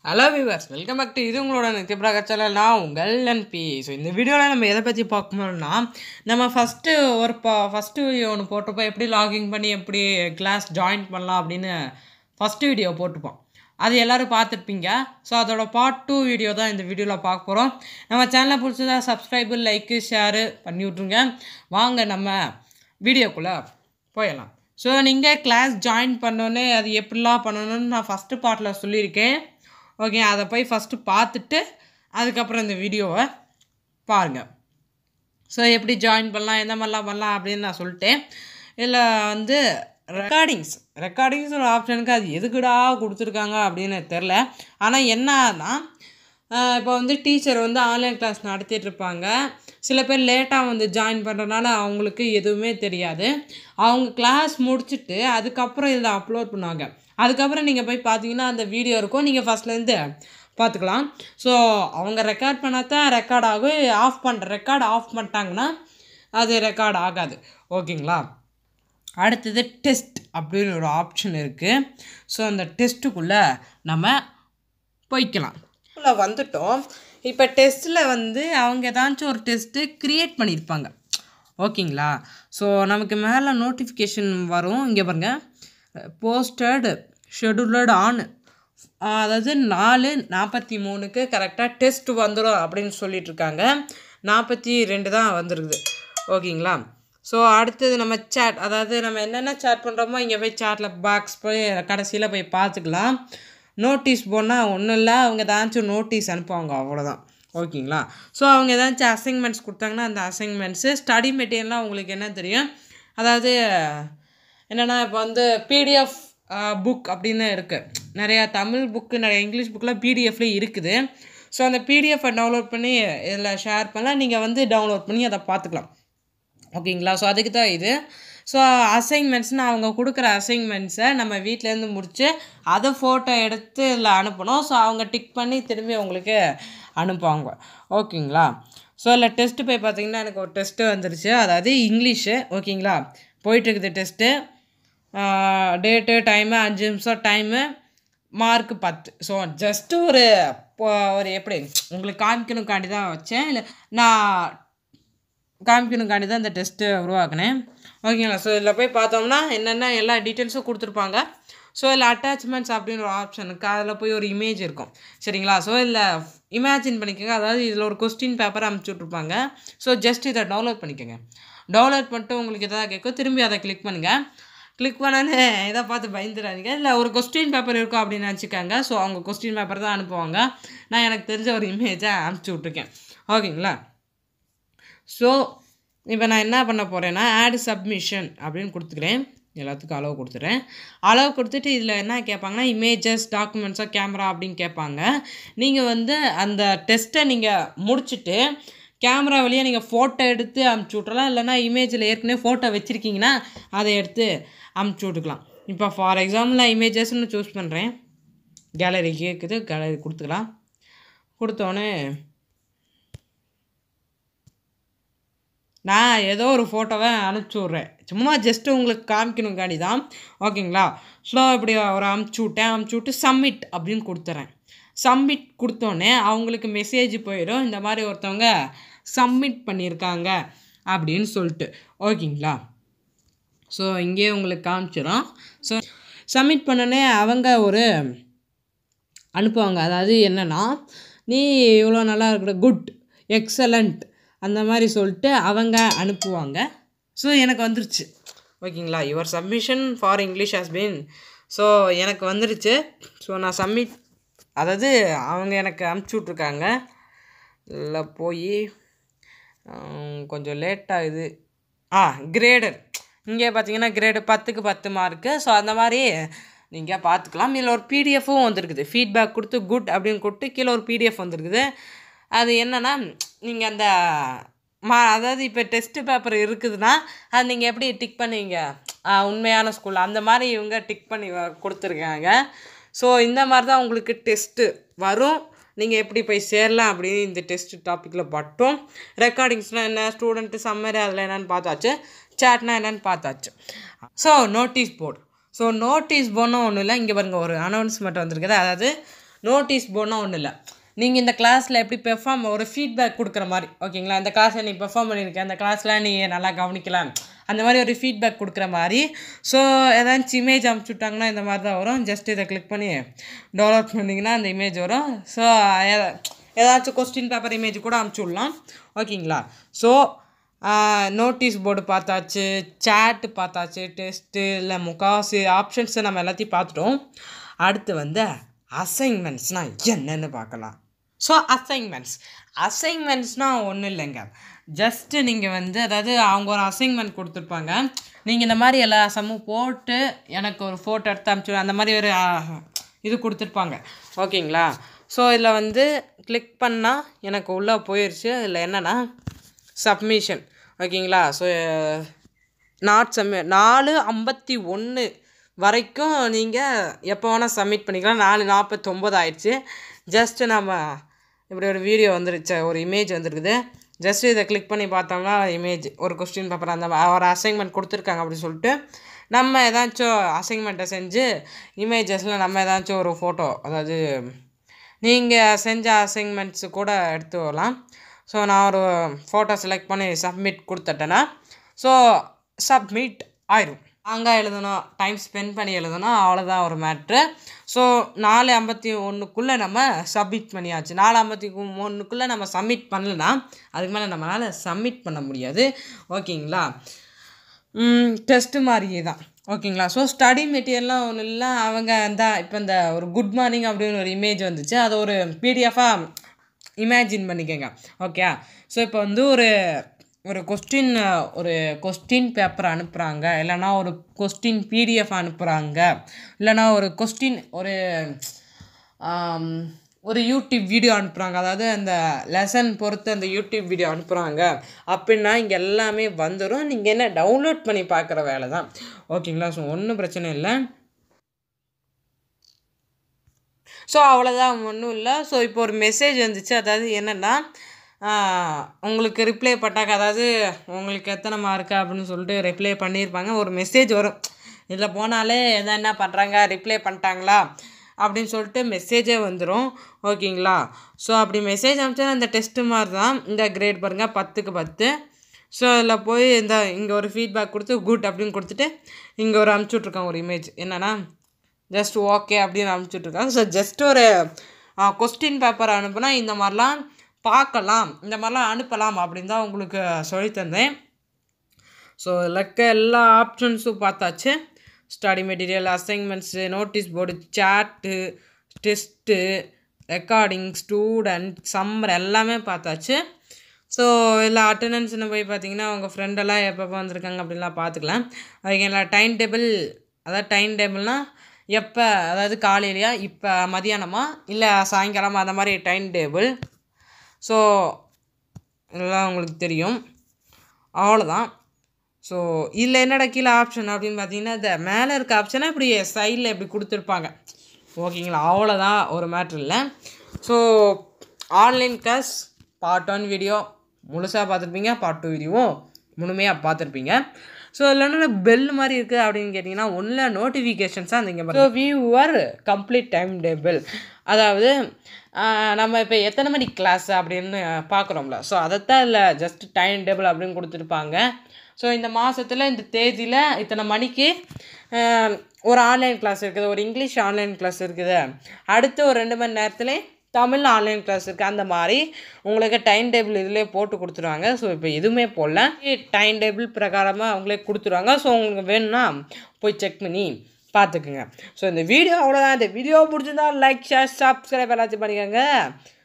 hello viewers welcome back to இது உங்களோட நித்யபிரகா channel நான் உங்கள் என்பி ஸோ இந்த வீடியோவில் நம்ம எதை பற்றி பார்க்கணும்னா நம்ம ஃபஸ்ட்டு ஒரு ப ஃபஸ்ட்டு வீடியோ ஒன்று போட்டப்போ எப்படி லாகின் பண்ணி எப்படி கிளாஸ் ஜாயின் பண்ணலாம் அப்படின்னு ஃபஸ்ட்டு வீடியோ போட்டுப்போம் அது எல்லோரும் பார்த்துருப்பீங்க ஸோ அதோட பார்ட் டூ வீடியோ தான் இந்த வீடியோவில் பார்க்க போகிறோம் நம்ம சேனலை பிடிச்சதா சப்ஸ்கிரைபு லைக்கு ஷேரு பண்ணி விட்ருங்க வாங்க நம்ம வீடியோக்குள்ளே போயிடலாம் ஸோ நீங்கள் கிளாஸ் ஜாயின் பண்ணோன்னே அது எப்படிலாம் பண்ணணும்னு நான் ஃபஸ்ட்டு பார்ட்டில் சொல்லியிருக்கேன் ஓகே அதை போய் ஃபஸ்ட்டு பார்த்துட்டு அதுக்கப்புறம் இந்த வீடியோவை பாருங்கள் ஸோ எப்படி ஜாயின் பண்ணலாம் எந்த மாதிரிலாம் பண்ணலாம் அப்படின்னு நான் சொல்லிட்டேன் இதில் வந்து ரெக்கார்டிங்ஸ் ரெக்கார்டிங்ஸ் ஒரு ஆப்ஷனுக்கு அது எதுக்குடா கொடுத்துருக்காங்க அப்படின்னு தெரில ஆனால் என்னன்னா இப்போ வந்து டீச்சர் வந்து ஆன்லைன் கிளாஸ் நடத்திட்டு இருப்பாங்க சில பேர் லேட்டாக வந்து ஜாயின் பண்ணுறதுனால அவங்களுக்கு எதுவுமே தெரியாது அவங்க கிளாஸ் முடிச்சுட்டு அதுக்கப்புறம் இதில் அப்லோட் பண்ணுவாங்க அதுக்கப்புறம் நீங்கள் போய் பார்த்தீங்கன்னா அந்த வீடியோ இருக்கும் நீங்கள் ஃபஸ்ட்லேருந்து பார்த்துக்கலாம் ஸோ அவங்க ரெக்கார்ட் பண்ணால் தான் ரெக்கார்ட் ஆகும் ஆஃப் பண்ணுற ரெக்கார்ட் ஆஃப் பண்ணிட்டாங்கன்னா அது ரெக்கார்ட் ஆகாது ஓகேங்களா அடுத்தது டெஸ்ட் அப்படின்னு ஒரு ஆப்ஷன் இருக்குது ஸோ அந்த டெஸ்ட்டுக்குள்ளே நம்ம போய்க்கலாம் உள்ள வந்துட்டோம் இப்போ டெஸ்ட்டில் வந்து அவங்க ஏதாச்சும் ஒரு டெஸ்ட்டு க்ரியேட் பண்ணியிருப்பாங்க ஓகேங்களா ஸோ நமக்கு மேலே நோட்டிஃபிகேஷன் வரும் இங்கே பாருங்கள் போஸ்டட் ஷெடியூலட் ஆன் அதாவது நாலு நாற்பத்தி மூணுக்கு கரெக்டாக டெஸ்ட் வந்துடும் அப்படின்னு சொல்லிட்டு இருக்காங்க நாற்பத்தி ரெண்டு தான் வந்துருக்குது ஓகேங்களா ஸோ அடுத்தது நம்ம சேட் அதாவது நம்ம என்னென்ன சேட் பண்ணுறோமோ இங்கே போய் சேட்டில் பாக்ஸ் போய் கடைசியில் போய் பார்த்துக்கலாம் நோட்டீஸ் போனால் ஒன்றும் இல்லை அவங்க ஏதாச்சும் நோட்டீஸ் அனுப்புவாங்க அவ்வளோதான் ஓகேங்களா ஸோ அவங்க ஏதாச்சும் அசைன்மெண்ட்ஸ் கொடுத்தாங்கன்னா அந்த அசைன்மெண்ட்ஸு ஸ்டடி மெட்டீரியல்லாம் உங்களுக்கு என்ன தெரியும் அதாவது என்னென்னா இப்போ வந்து பிடிஎஃப் புக் அப்படின்னு இருக்குது நிறையா தமிழ் புக்கு நிறைய இங்கிலீஷ் புக்கெலாம் பிடிஎஃப்லேயே இருக்குது ஸோ அந்த பிடிஎஃபை டவுன்லோட் பண்ணி இதில் ஷேர் பண்ணலாம் நீங்கள் வந்து டவுன்லோட் பண்ணி அதை பார்த்துக்கலாம் ஓகேங்களா ஸோ அதுக்கு தான் இது ஸோ அசைன்மெண்ட்ஸ்னால் அவங்க கொடுக்குற அசைன்மெண்ட்ஸை நம்ம வீட்டிலேருந்து முடித்து அதை ஃபோட்டோ எடுத்து இதில் அனுப்பணும் ஸோ அவங்க டிக் பண்ணி திரும்பி உங்களுக்கு அனுப்புவாங்க ஓகேங்களா ஸோ இல்லை டெஸ்ட்டு போய் பார்த்தீங்கன்னா எனக்கு ஒரு டெஸ்ட்டு வந்துருச்சு அதாவது இங்கிலீஷு ஓகேங்களா போயிட்டுருக்குது டெஸ்ட்டு டேட்டு டைமு அஞ்சு நிமிஷம் டைமு மார்க்கு பத்து ஸோ ஜஸ்ட்டு ஒரு ஒரு எப்படி உங்களுக்கு காமிக்கணுக்காண்டி தான் வச்சேன் இல்லை நான் காமிக்கணுக்காண்டி தான் இந்த டெஸ்ட்டு உருவாக்கினேன் ஓகேங்களா ஸோ இதில் போய் பார்த்தோம்னா என்னென்ன எல்லா டீட்டெயில்ஸும் கொடுத்துருப்பாங்க ஸோ இதில் அட்டாச்மெண்ட்ஸ் அப்படின்னு ஒரு ஆப்ஷன் இருக்குது அதில் போய் ஒரு இமேஜ் இருக்கும் சரிங்களா ஸோ இதில் இமேஜின் பண்ணிக்கோங்க அதாவது இதில் ஒரு கொஸ்டின் பேப்பர் அமுச்சு விட்ருப்பாங்க ஸோ ஜஸ்ட் இதை டவுன்லோட் பண்ணிக்கோங்க டவுன்லோட் பண்ணிட்டு உங்களுக்கு எதாவது கேட்கும் திரும்பி அதை கிளிக் பண்ணுங்கள் கிளிக் பண்ணோன்னே இதை பார்த்து பயந்துடாதீங்க இல்லை ஒரு கொஸ்டின் பேப்பர் இருக்கும் அப்படின்னு நினச்சிக்காங்க ஸோ அவங்க கொஸ்டின் பேப்பர் தான் அனுப்புவாங்க நான் எனக்கு தெரிஞ்ச ஒரு இமேஜை அனுப்பிச்சி விட்ருக்கேன் ஓகேங்களா ஸோ இப்போ நான் என்ன பண்ண போகிறேன்னா ஆட் சப்மிஷன் அப்படின்னு கொடுத்துக்கிறேன் எல்லாத்துக்கும் அளவு கொடுத்துட்றேன் அளவு கொடுத்துட்டு இதில் என்ன கேட்பாங்கன்னா இமேஜஸ் டாக்குமெண்ட்ஸாக கேமரா அப்படின்னு கேட்பாங்க நீங்கள் வந்து அந்த டெஸ்ட்டை நீங்கள் முடிச்சுட்டு கேமரா வழியாக நீங்கள் ஃபோட்டோ எடுத்து அமுச்சு விட்றலாம் இல்லைனா இமேஜில் ஏற்கனவே ஃபோட்டோ வச்சுருக்கீங்கன்னா அதை எடுத்து அமுச்சு விட்டுக்கலாம் இப்போ ஃபார் எக்ஸாம்பிள் நான் இமேஜஸ்ன்னு சூஸ் பண்ணுறேன் கேலரி கேட்குது கேலரி கொடுத்துக்கலாம் கொடுத்தோன்னே நான் ஏதோ ஒரு ஃபோட்டோவை அனுப்பிச்சி விட்றேன் சும்மா ஜஸ்ட்டு உங்களுக்கு காமிக்கணுங்காண்டி தான் ஓகேங்களா ஸோ இப்படி ஒரு அமுச்சு விட்டேன் அமுச்சு விட்டு சப்மிட் அப்படின்னு கொடுத்துறேன் சப்மிட் கொடுத்தோன்னே அவங்களுக்கு மெசேஜ் போயிடும் இந்த மாதிரி ஒருத்தவங்க சப்மிட் பண்ணியிருக்காங்க அப்படின்னு சொல்லிட்டு ஓகேங்களா ஸோ இங்கேயே உங்களுக்கு காமிச்சிடும் ஸோ சப்மிட் பண்ணோன்னே அவங்க ஒரு அனுப்புவாங்க அதாவது என்னென்னா நீ இவ்வளோ நல்லா இருக்கிற குட் எக்ஸலண்ட் அந்த மாதிரி சொல்லிட்டு அவங்க அனுப்புவாங்க ஸோ எனக்கு வந்துருச்சு ஓகேங்களா your submission for English has been so எனக்கு வந்துருச்சு ஸோ நான் சப்மிட் அதாவது அவங்க எனக்கு அனுப்பிச்சி விட்ருக்காங்க இல்லை போய் கொஞ்சம் லேட் ஆகுது ஆ கிரேடர் இங்கே பார்த்தீங்கன்னா கிரேடு பத்துக்கு பத்து மார்க்கு ஸோ அந்த மாதிரி நீங்கள் பார்த்துக்கலாம் இதில் ஒரு பிடிஎஃப்பும் வந்துருக்குது ஃபீட்பேக் கொடுத்து குட் அப்படின்னு கொடுத்து கீழே ஒரு பிடிஎஃப் வந்துருக்குது அது என்னென்னா நீங்கள் அந்த மா அதாவது இப்போ டெஸ்ட்டு பேப்பர் இருக்குதுன்னா அது நீங்கள் எப்படி டிக் பண்ணுவீங்க உண்மையான ஸ்கூல் அந்த மாதிரி இவங்க டிக் பண்ணி கொடுத்துருக்காங்க ஸோ இந்த மாதிரி தான் உங்களுக்கு டெஸ்ட்டு வரும் நீங்கள் எப்படி போய் சேரலாம் அப்படின்னு இந்த டெஸ்ட் டாப்பிக்கில் பட்டோம் ரெக்கார்டிங்ஸ்னால் என்ன ஸ்டூடெண்ட்டு சம்மரி அதில் என்னென்னு பார்த்தாச்சு சேட்னா என்னென்னு பார்த்தாச்சு so notice board so notice போர்டும் ஒன்றும் இல்லை இங்கே பாருங்கள் ஒரு அனௌன்ஸ்மெண்ட் வந்திருக்குது அதாவது நோட்டீஸ் போர்டுனா ஒன்றும் இல்லை நீங்கள் இந்த கிளாஸில் எப்படி பெர்ஃபார்ம் ஒரு ஃபீட்பேக் கொடுக்குற மாதிரி ஓகேங்களா இந்த கிளாஸில் நீ பெர்ஃபார்ம் பண்ணியிருக்க அந்த கிளாஸில் நீ நல்லா கவனிக்கலாம் அந்த மாதிரி ஒரு ஃபீட்பேக் கொடுக்குற மாதிரி ஸோ ஏதாச்சும் இமேஜ் அமுச்சு விட்டாங்கன்னா இந்த மாதிரி தான் வரும் ஜஸ்ட் இதை கிளிக் பண்ணி டவுன்லோட் பண்ணிங்கன்னா அந்த இமேஜ் வரும் ஸோ ஏதாச்சும் கொஸ்டின் பேப்பர் இமேஜ் கூட அமுச்சு விடலாம் ஓகேங்களா ஸோ நோட்டீஸ் போர்டு பார்த்தாச்சு சேட்டு பார்த்தாச்சு டெஸ்ட்டு இல்லை முக்காவாசி ஆப்ஷன்ஸை நம்ம எல்லாத்தையும் பார்த்துட்டோம் அடுத்து வந்து அசைன்மெண்ட்ஸ்னால் என்னன்னு பார்க்கலாம் ஸோ அசைன்மெண்ட்ஸ் அசைன்மெண்ட்ஸ்னால் ஒன்றும் இல்லைங்க ஜஸ்ட்டு நீங்கள் வந்து அதாவது அவங்க ஒரு அசைன்மெண்ட் கொடுத்துருப்பாங்க நீங்கள் இந்த மாதிரி எல்லா சம்மும் போட்டு எனக்கு ஒரு ஃபோட்டோ எடுத்து அனுப்பிச்சு அந்த மாதிரி ஒரு ஆ, இது கொடுத்துருப்பாங்க ஓகேங்களா ஸோ இதில் வந்து கிளிக் பண்ணால் எனக்கு உள்ளே போயிடுச்சு இதில் என்னென்னா சப்மிஷன் ஓகேங்களா ஸோ நாட் சம்மி நாலு ஐம்பத்தி ஒன்று வரைக்கும் நீங்கள் எப்போ வேணால் சப்மிட் பண்ணிக்கலாம் நாலு நாற்பத்தொம்போது ஆயிடுச்சு ஜஸ்ட்டு நம்ம இப்படி ஒரு வீடியோ வந்துருச்சு ஒரு இமேஜ் வந்துருக்குது ஜஸ்ட் இதை கிளிக் பண்ணி பார்த்தோம்னா இமேஜ் ஒரு கொஸ்டின் பேப்பர் அந்த மா- ஒரு அசைன்மெண்ட் கொடுத்துருக்காங்க அப்படின்னு சொல்லிட்டு நம்ம ஏதாச்சும் அசைன்மெண்ட்டை செஞ்சு இமேஜஸில் நம்ம ஏதாச்சும் ஒரு ஃபோட்டோ அதாவது நீங்கள் செஞ்ச அசைன்மெண்ட்ஸு கூட எடுத்து வரலாம் ஸோ நான் ஒரு ஃபோட்டோ செலக்ட் பண்ணி சப்மிட் கொடுத்துட்டேன்னா ஸோ சப்மிட் ஆயிரும் அங்கே எழுதணும் டைம் ஸ்பெண்ட் பண்ணி எழுதணும் அவ்வளோதான் ஒரு மேட்ரு ஸோ நாலு ஐம்பத்தி ஒன்றுக்குள்ளே நம்ம சப்மிட் பண்ணியாச்சு நாலு ஐம்பத்தி ஒன்றுக்குள்ளே நம்ம சப்மிட் பண்ணலனா அதுக்கு மேலே நம்மளால் சப்மிட் பண்ண முடியாது ஓகேங்களா டெஸ்ட்டு மாதிரியே தான் ஓகேங்களா ஸோ ஸ்டடி மெட்டீரியல்லாம் ஒன்றும் இல்லை அவங்க அந்த இப்போ இந்த ஒரு குட் மார்னிங் அப்படின்னு ஒரு இமேஜ் வந்துச்சு அதை ஒரு பிடிஎஃபாக இமேஜின் பண்ணிக்கோங்க ஓகே ஸோ இப்போ வந்து ஒரு ஒரு கொஸ்டின் ஒரு கொஸ்டின் பேப்பர் அனுப்புகிறாங்க இல்லைன்னா ஒரு கொஸ்டின் பிடிஎஃப் அனுப்புகிறாங்க இல்லைன்னா ஒரு கொஸ்டின் ஒரு ஆம், ஒரு யூடியூப் வீடியோ அனுப்புகிறாங்க அதாவது அந்த லெசன் பொறுத்து அந்த யூடியூப் வீடியோ அனுப்புகிறாங்க அப்படின்னா இங்கே எல்லாமே வந்துடும் நீங்கள் என்ன டவுன்லோட் பண்ணி பார்க்குற வேலை தான் ஓகேங்களா ஸோ ஒன்றும் பிரச்சனை இல்லை ஸோ அவ்வளோதான் ஒன்றும் இல்லை ஸோ இப்போ ஒரு மெசேஜ் வந்துச்சு அதாவது என்னென்னா உங்களுக்கு ரிப்ளை பண்ணாங்க அதாவது உங்களுக்கு எத்தனை மார்க்கு அப்படின்னு சொல்லிட்டு ரிப்ளை பண்ணியிருப்பாங்க ஒரு மெசேஜ் வரும் இதில் போனாலே எதை என்ன பண்ணுறாங்க ரிப்ளை பண்ணிட்டாங்களா அப்படின்னு சொல்லிட்டு மெசேஜே வந்துடும் ஓகேங்களா ஸோ அப்படி மெசேஜ் அனுப்பிச்சா இந்த டெஸ்ட்டு மாதிரி தான் இந்த கிரேட் பாருங்கள் பத்துக்கு பத்து ஸோ அதில் போய் இந்த இங்கே ஒரு ஃபீட்பேக் கொடுத்து குட் அப்படின்னு கொடுத்துட்டு இங்கே ஒரு அனுப்பிச்சி விட்ருக்காங்க ஒரு இமேஜ் என்னென்னா ஜஸ்ட் ஓகே அப்படின்னு அனுப்பிச்சுட்ருக்காங்க ஸோ ஜஸ்ட் ஒரு கொஸ்டின் பேப்பர் அனுப்புனா இந்த மாதிரிலாம் பார்க்கலாம் இந்த மாதிரிலாம் அனுப்பலாம் அப்படின்னு தான் உங்களுக்கு சொல்லித் தந்தேன் ஸோ இருக்க எல்லா ஆப்ஷன்ஸும் பார்த்தாச்சு study material assignments notice board chat test recording student summer எல்லாமே பார்த்தாச்சு ஸோ இல்லை அட்டண்டன்ஸ்னு போய் பார்த்தீங்கன்னா உங்கள் ஃப்ரெண்டெல்லாம் எப்பப்போ வந்திருக்காங்க அப்படின்லாம் பார்த்துக்கலாம் ஓகேங்களா டைம் டேபிள் அதாவது டைம் டேபிள்னால் எப்போ அதாவது காலையிலையா இப்போ மதியானமா இல்லை சாயங்காலமா அந்த மாதிரி டைம் டேபிள் ஸோ இதெல்லாம் உங்களுக்கு தெரியும் அவ்வளோதான் ஸோ இதில் என்னடா கீழே ஆப்ஷன் அப்படின்னு பார்த்தீங்கன்னா இந்த மேலே இருக்க ஆப்ஷனை இப்படி சைடில் இப்படி கொடுத்துருப்பாங்க ஓகேங்களா அவ்வளோதான் ஒரு மேட்ரு இல்லை so online class part one video முழுசாக பார்த்துருப்பீங்க பார்ட் டூ வீடியோவும் முழுமையாக பார்த்துருப்பீங்க ஸோ இதில் என்ன பெல் மாதிரி இருக்குது அப்படின்னு கேட்டிங்கன்னா ஒன்றில் நோட்டிஃபிகேஷன்ஸாக அந்த இங்கே so viewer complete time table அதாவது ஆஹ், நம்ம இப்போ எத்தனை மணி கிளாஸ் அப்படின்னு பார்க்குறோம்ல ஸோ அதைத்தான் இல்லை ஜஸ்ட் டைம் டேபிள் அப்படின்னு கொடுத்துருப்பாங்க ஸோ இந்த மாதத்தில் இந்த தேதியில் இத்தனை மணிக்கு ஆஹ், ஒரு ஆன்லைன் கிளாஸ் இருக்குது ஒரு இங்கிலீஷ் ஆன்லைன் கிளாஸ் இருக்குது அடுத்து ஒரு ரெண்டு மணி நேரத்தில் தமிழ் ஆன்லைன் கிளாஸ் இருக்குது அந்த மாதிரி உங்களுக்கு டைம் டேபிள் இதிலே போட்டு கொடுத்துருவாங்க ஸோ இப்போ எதுவுமே போடல டைம் டேபிள் பிரகாரமாக அவங்களே கொடுத்துருவாங்க ஸோ உங்களுக்கு வேணும்னா போய் செக் பண்ணி பார்த்துக்குங்க ஸோ இந்த வீடியோ அவ்வளோதான் இந்த வீடியோ பிடிச்சிருந்தா லைக் ஷேர் சப்ஸ்கிரைப் எல்லாத்தையும் பண்ணிக்கோங்க